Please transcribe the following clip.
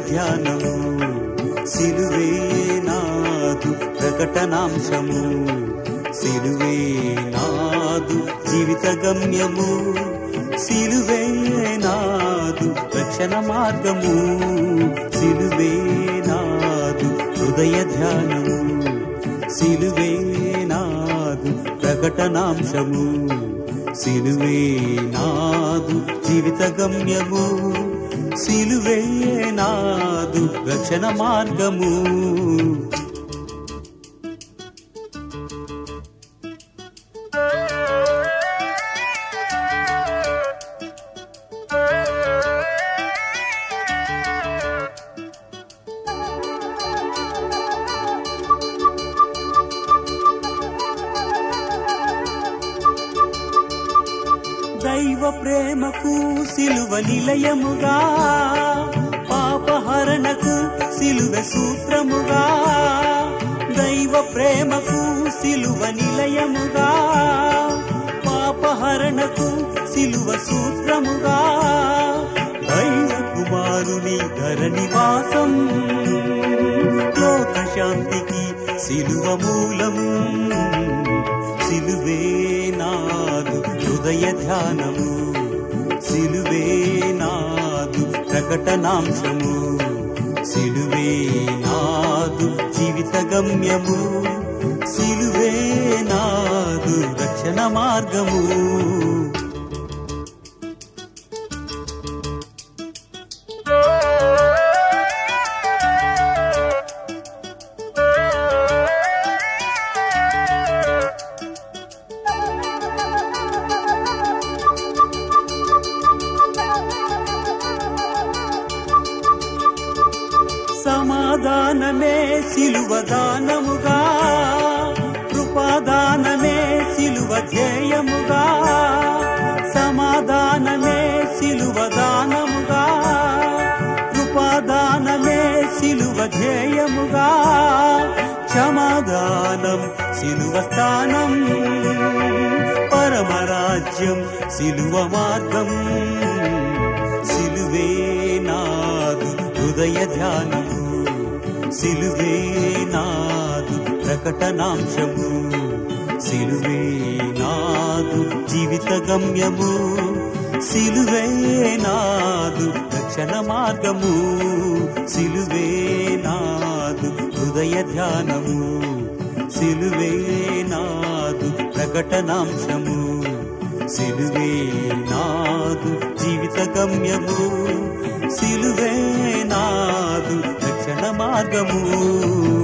ధ్యానము సిలువే నాదు ప్రకటనాంశము సిలువే నాదు జీవిత గమ్యము సిలువే నాదు రక్షణ మార్గము సిలువే నాదు హృదయ ధ్యానము సిలువే నాదు ప్రకటనాంశము సిలువే నాదు జీవిత గమ్యము సిలువే నాదు రక్షణ మార్గము దైవ ప్రేమకు సిలువ నిలయముగా పాపహరణకు సిలువ సూత్రముగా దైవ ప్రేమకు సిలువ నిలయముగా పాపహరణకు సిలువ సూత్రముగా దైవ కుమారుని ధర నివాసం లోక శాంతికి సిలువ మూలము సిలువే నాదు హృదయ ధ్యానము సిలువే నాదు ప్రకటనాంశము సిలువే నాదు జీవిత గమ్యము సిలువే నాదు రక్షణ మార్గము సమాధానమే సిలువ దానముగా కృపాదానమే సిలువ ధ్యేయముగా సమాధానమే సిలువ దానముగా కృపాదానమే సిలువ ధ్యేయముగా క్షమాదానం సిలువ స్థానం పరమరాజ్యం సిలువ మార్గం సిలువే నాదు హృదయ ధ్యానము సిలువే నాదు ప్రకటనాంశము సిలువే నాదు జీవిత గమ్యము సిలువే నాదు రక్షణ మార్గము సిలువే నాదు హృదయ ధ్యానము సిలువే నాదు ప్రకటనాంశము సిలువే నాదు జీవిత గమ్యము సిలువే నాదు రక్షణ మార్గము